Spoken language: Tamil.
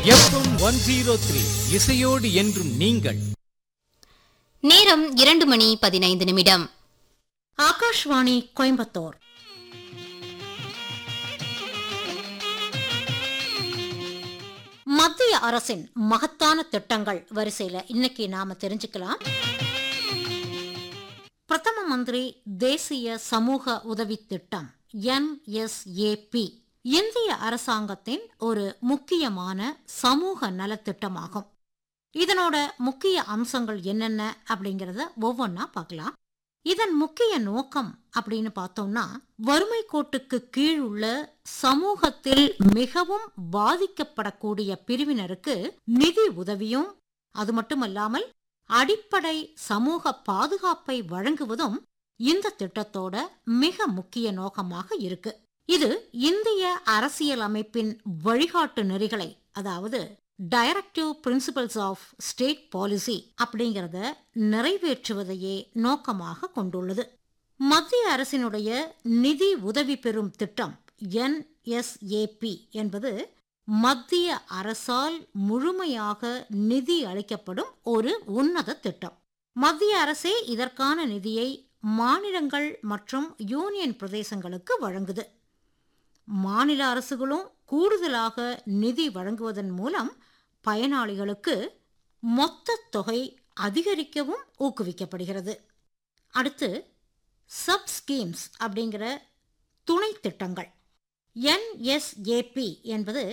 எஃப்எம் ஒன் ஜீரோ த்ரீ இசையோடு என்றும் நீங்கள் நேரம் இரண்டு மணி பதினைந்து நிமிடம் ஆகாஷ்வாணி கோயம்புத்தூர் மத்திய அரசின் மகத்தான திட்டங்கள் வரிசையில இன்னைக்கு நாம தெரிஞ்சுக்கலாம் பிரதம மந்திரி தேசிய சமூக உதவி திட்டம் என்எஸ்ஏபி இந்திய அரசாங்கத்தின் ஒரு முக்கியமான சமூக நலத்திட்டமாகும் இதனோட முக்கிய அம்சங்கள் என்னென்ன அப்படிங்கறத ஒவ்வொன்னா பார்க்கலாம் இதன் முக்கிய நோக்கம் அப்படின்னு பார்த்தோம்னா வறுமை கோட்டுக்கு கீழ் உள்ள சமூகத்தில் மிகவும் பாதிக்கப்படக்கூடிய பிரிவினருக்கு நிதி உதவியும் அது மட்டுமல்லாமல் அடிப்படை சமூக பாதுகாப்பை வழங்குவதும் இந்த திட்டத்தோட மிக முக்கிய நோக்கமாக இருக்கு இது இந்திய அரசியல் அமைப்பின் வழிகாட்டு நெறிகளை அதாவது directive principles of state policy அப்படிங்கிறத நிறைவேற்றுவதையே நோக்கமாக கொண்டுள்ளது மத்திய அரசினுடைய நிதி உதவி பெறும் திட்டம் என்எஸ்ஏபி என்பது மத்திய அரசால் முழுமையாக நிதி அளிக்கப்படும் ஒரு உன்னத திட்டம் மத்திய அரசே இதற்கான நிதியை மாநிலங்கள் மற்றும் யூனியன் பிரதேசங்களுக்கு வழங்குது மாநில அரசுகளும் கூடுதலாக நிதி வழங்குவதன் மூலம் பயனாளிகளுக்கு மொத்த தொகை அதிகரிக்கவும் ஊக்குவிக்கப்படுகிறது அடுத்து சப் ஸ்கீம்ஸ் அப்படிங்கிற துணை திட்டங்கள் என்எஸ்ஏபி என்பது